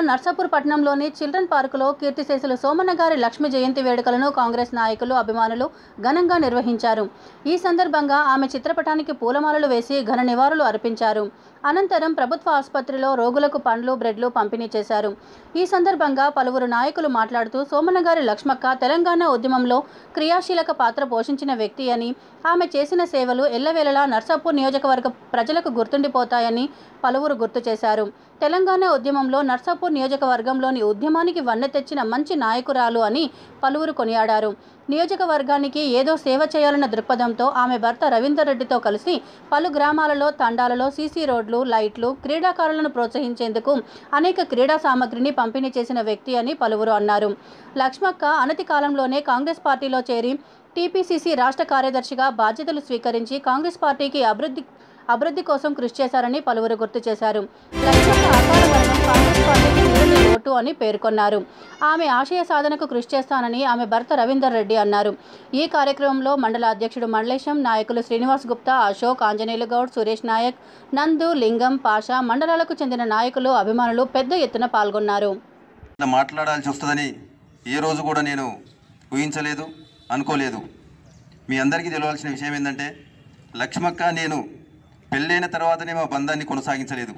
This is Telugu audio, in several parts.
నర్సాపూర్ పట్టణంలోని చిల్డ్రన్ పార్కులో కీర్తిశేషులు సోమన్న గారి లక్ష్మి జయంతి వేడుకలను కాంగ్రెస్ నాయకులు అభిమానులు ఘనంగా నిర్వహించారు ఈ సందర్భంగా ఆమె చిత్రపటానికి పూలమాలలు వేసి ఘన నివాళులు అర్పించారు అనంతరం ప్రభుత్వ ఆసుపత్రిలో రోగులకు పండ్లు బ్రెడ్లు పంపిణీ చేశారు ఈ సందర్భంగా పలువురు నాయకులు మాట్లాడుతూ సోమన్న గారి లక్ష్మక్క తెలంగాణ ఉద్యమంలో క్రియాశీలక పాత్ర పోషించిన వ్యక్తి అని ఆమె చేసిన సేవలు ఎల్లవేళలా నర్సాపూర్ నియోజకవర్గ ప్రజలకు గుర్తుండిపోతాయని పలువురు గుర్తు చేశారు తెలంగాణ ఉద్యమంలో నర్సాపూర్ నియోజకవర్గంలోని ఉద్యమానికి వన్నె తెచ్చిన మంచి నాయకురాలు అని పలువురు కొనియాడారు నియోజకవర్గానికి ఏదో సేవ చేయాలన్న దృక్పథంతో ఆమె భర్త రవీందర్ రెడ్డితో కలిసి పలు గ్రామాలలో తండాలలో సీసీ రోడ్లు లైట్లు క్రీడాకారులను ప్రోత్సహించేందుకు అనేక క్రీడా సామగ్రిని పంపిణీ చేసిన వ్యక్తి అని పలువురు అన్నారు లక్ష్మక్క అనతి కాలంలోనే కాంగ్రెస్ పార్టీలో చేరి టీపీసీసీ రాష్ట్ర కార్యదర్శిగా బాధ్యతలు స్వీకరించి కాంగ్రెస్ పార్టీకి అభివృద్ధి అభివృద్ధి కోసం కృషి చేశారని పలువురు గుర్తు చేశారు లక్ష్మక్క అకాల మరణం కాంగ్రెస్ పార్టీకి నిరుని ఓటు అని పేర్కొన్నారు ఆమె ఆశయ సాధనకు కృషి చేస్తానని ఆమె భర్త రవీందర్ రెడ్డి అన్నారు ఈ కార్యక్రమంలో మండల అధ్యక్షుడు మండలేశం నాయకులు శ్రీనివాస్ గుప్తా అశోక్ ఆంజనేయులు గౌడ్ సురేష్ నాయక్ నందు లింగం పాషా మండలాలకు చెందిన నాయకులు అభిమానులు పెద్ద ఎత్తున పాల్గొన్నారు ఇట్లా మాట్లాడాల్సి వస్తుందని ఏ రోజు కూడా నేను ఊహించలేదు అనుకోలేదు మీ అందరికీ తెలియాల్సిన విషయం ఏంటంటే లక్ష్మక్క నేను పెళ్ళైన తర్వాతనే మా బంధాన్ని కొనసాగించలేదు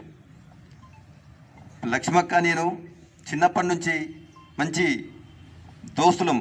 లక్ష్మక్క నేను చిన్నప్పటి నుంచి మంచి దోస్తులం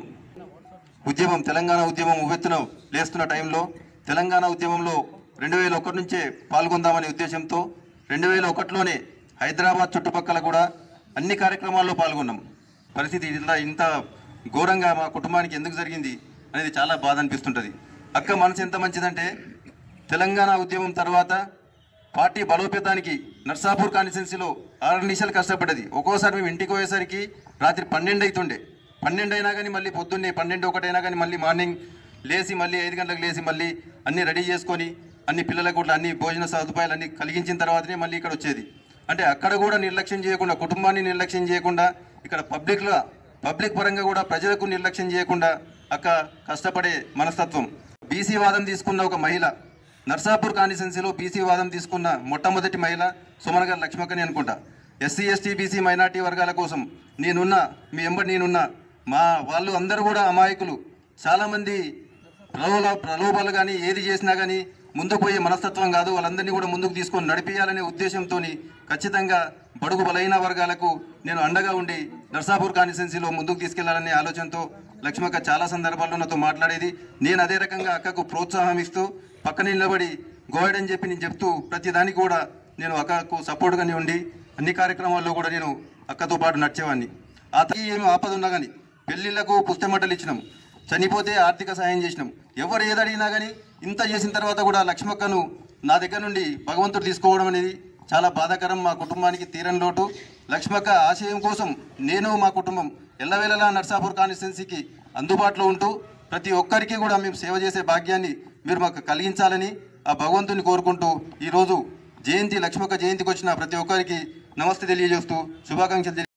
ఉద్యమం తెలంగాణ ఉద్యమం ఉవ్వెత్తున లేస్తున్న టైంలో తెలంగాణ ఉద్యమంలో రెండు వేల ఒకటి నుంచే పాల్గొందామనే ఉద్దేశంతో రెండు వేల ఒకటిలోనే హైదరాబాద్ చుట్టుపక్కల కూడా అన్ని కార్యక్రమాల్లో పాల్గొన్నాం పరిస్థితి ఇట్లా ఇంత ఘోరంగా మా కుటుంబానికి ఎందుకు జరిగింది అనేది చాలా బాధ అనిపిస్తుంటుంది అక్క మనసు ఎంత మంచిదంటే తెలంగాణ ఉద్యమం తర్వాత పార్టీ బలోపేతానికి నర్సాపూర్ కాన్స్టిట్యున్సీలో ఆరు నిమిషాలు కష్టపడ్డది ఒక్కోసారి మేము ఇంటికి పోయేసరికి రాత్రి పన్నెండు అవుతుండే పన్నెండు అయినా కానీ మళ్ళీ పొద్దున్నే పన్నెండు ఒకటైనా కానీ మళ్ళీ మార్నింగ్ లేచి మళ్ళీ ఐదు గంటలకు లేచి మళ్ళీ అన్నీ రెడీ చేసుకొని అన్ని పిల్లలకు కూడా అన్ని భోజన సదుపాయాలు అన్ని కలిగించిన తర్వాతనే మళ్ళీ ఇక్కడ వచ్చేది అంటే అక్కడ కూడా నిర్లక్ష్యం చేయకుండా కుటుంబాన్ని నిర్లక్ష్యం చేయకుండా ఇక్కడ పబ్లిక్లో పబ్లిక్ పరంగా కూడా ప్రజలకు నిర్లక్ష్యం చేయకుండా అక్క కష్టపడే మనస్తత్వం బీసీ వాదం తీసుకున్న ఒక మహిళ నర్సాపూర్ కాన్స్టిట్యున్సీలో బీసీ వాదం తీసుకున్న మొట్టమొదటి మహిళ సుమన్ గారు లక్ష్మక్కని అనుకుంటా ఎస్సీ ఎస్టీ బీసీ మైనార్టీ వర్గాల కోసం నేనున్నా మీ ఎంబడి నేనున్నా మా వాళ్ళు అందరూ కూడా అమాయకులు చాలామంది ప్రలోభ ప్రలోభాలు కానీ ఏది చేసినా కానీ ముందుకు పోయే మనస్తత్వం కాదు వాళ్ళందరినీ కూడా ముందుకు తీసుకొని నడిపించాలనే ఉద్దేశంతో ఖచ్చితంగా బడుగు బలైన వర్గాలకు నేను అండగా ఉండి నర్సాపూర్ కాన్స్టిట్యున్సీలో ముందుకు తీసుకెళ్లాలనే ఆలోచనతో లక్ష్మక్క చాలా సందర్భాల్లో నాతో మాట్లాడేది నేను అదే రకంగా అక్కకు ప్రోత్సాహం ఇస్తూ పక్కన నిలబడి గోయడ్ అని చెప్పి నేను చెప్తూ ప్రతి దానికి కూడా నేను అక్కకు సపోర్ట్గానే ఉండి అన్ని కార్యక్రమాల్లో కూడా నేను అక్కతో పాటు నడిచేవాడిని ఆ తల్లి ఏమి ఆపద ఉన్నా కానీ పెళ్లిళ్లకు పుస్తమట్టలు ఇచ్చినాం చనిపోతే ఆర్థిక సహాయం చేసినాం ఎవరు ఏది అడిగినా కానీ ఇంత చేసిన తర్వాత కూడా లక్ష్మక్కను నా దగ్గర నుండి భగవంతుడు తీసుకోవడం అనేది చాలా బాధాకరం మా కుటుంబానికి తీరని లోటు లక్ష్మక్క ఆశయం కోసం నేను మా కుటుంబం ఎల్లవేళలా నర్సాపూర్ కాన్స్టిట్యున్సీకి అందుబాటులో ఉంటూ ప్రతి ఒక్కరికి కూడా మేము సేవ చేసే భాగ్యాన్ని మీరు మాకు కలిగించాలని ఆ భగవంతుని కోరుకుంటూ ఈరోజు జయంతి లక్ష్మక్క జయంతికి వచ్చిన ప్రతి ఒక్కరికి నమస్తే తెలియజేస్తూ శుభాకాంక్షలు తెలియ